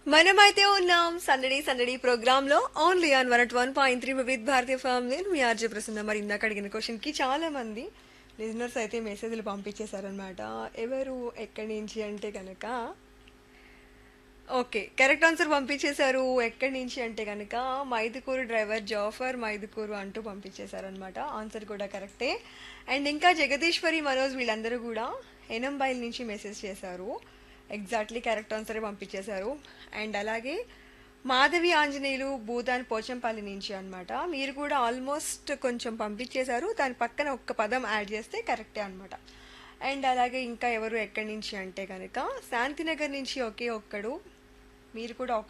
మనమైతే ఉన్నాం సందడి సందడి ప్రోగ్రామ్ లో only on one at one point three with Bharatiya ఫామ్ నేను మీ ఆర్జే ప్రసన్న మరి ఇందాక అడిగిన క్వశ్చన్ కి చాలా మంది లిజనర్స్ అయితే మెసేజ్లు పంపించేశారనమాట ఎవరు ఎక్కడి నుంచి అంటే కనుక ఓకే కరెక్ట్ ఆన్సర్ పంపించేశారు ఎక్కడి నుంచి అంటే కనుక మైదుకూరు డ్రైవర్ జాఫర్ మైదుకూరు అంటూ పంపించేశారనమాట ఆన్సర్ కూడా కరెక్టే అండ్ ఇంకా జగదీశ్వరి మనోజ్ వీళ్ళందరూ కూడా ఎనంబైల్ నుంచి మెసేజ్ చేశారు ఎగ్జాక్ట్లీ కరెక్ట్ ఆన్సరే పంపించేశారు అండ్ అలాగే మాధవి ఆంజనేయులు భూతాన్ పోచంపల్లి నుంచి అన్నమాట మీరు కూడా ఆల్మోస్ట్ కొంచెం పంపించేశారు దాని పక్కన ఒక్క పదం యాడ్ చేస్తే కరెక్టే అన్నమాట అండ్ అలాగే ఇంకా ఎవరు ఎక్కడి నుంచి అంటే కనుక శాంతినగర్ నుంచి ఒకే ఒక్కడు మీరు కూడా